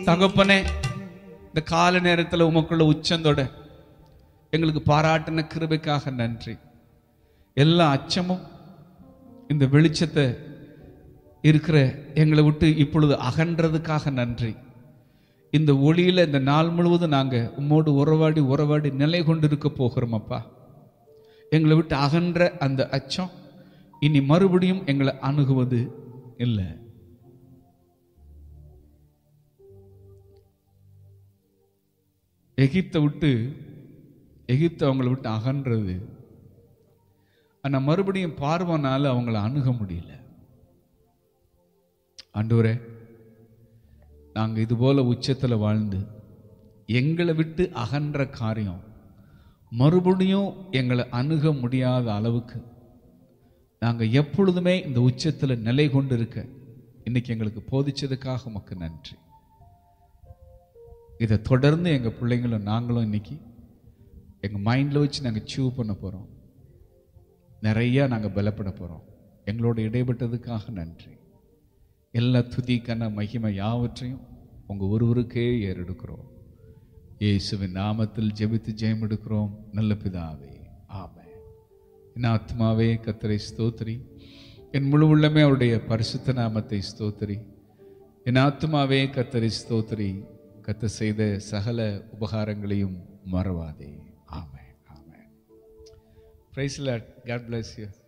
தகப்பனே இந்த கால நேரத்தில் உமக்குள்ள உச்சந்தோட எங்களுக்கு பாராட்டின கிருபைக்காக நன்றி எல்லா அச்சமும் இந்த வெளிச்சத்தை இருக்கிற எங்களை விட்டு இப்பொழுது அகன்றதுக்காக நன்றி இந்த ஒளியில இந்த நாள் முழுவதும் நாங்க உம்மோடு உறவாடி உறவாடி நிலை கொண்டு இருக்க போகிறோம் அப்பா எங்களை விட்டு அகன்ற அந்த அச்சம் இனி மறுபடியும் எங்களை அணுகுவது இல்லை எகிப்தை விட்டு எகிப்து அவங்கள விட்டு அகன்றது ஆனா மறுபடியும் பார்வனால அவங்கள அணுக முடியல ஆண்டவரே நாங்க இது போல உச்சத்துல வாழ்ந்து எங்களை விட்டு அகன்ற காரியம் மறுபடியும் எங்களை அணுக முடியாத அளவுக்கு நாங்க எப்பொழுதுமே இந்த உச்சத்துல நிலை கொண்டு இருக்க இன்னைக்கு எங்களுக்கு போதிச்சதுக்காக உமக்கு நன்றி இதை தொடர்ந்து எங்க பிள்ளைங்களும் நாங்களும் இன்னைக்கு எங்க மைண்ட்ல வச்சு நாங்க சூ பண்ண போறோம் நிறைய நாங்க பலப்பட போறோம் எங்களோட இடைப்பட்டதுக்காக நன்றி எல்லா துதிக்கான மகிமை யாவற்றையும் உங்க ஒருவருக்கே ஏறெடுக்கிறோம் இயேசுவின் நாமத்தில் ஜெபித்து ஜெயம் எடுக்கிறோம் நல்ல பிதாவே ஆமென் என் ஆத்மாவே கத்தரை ஸ்தோத்திரி என் முழு உள்ளமே அவருடைய பரிசுத்த நாமத்தை ஸ்தோத்திரி என் ஆத்மாவே கத்தரை ஸ்தோத்திரி கத்த செய்த சகல உபகாரங்களையும் மறவாதே ஆமென் ஆமென் praise lord God bless you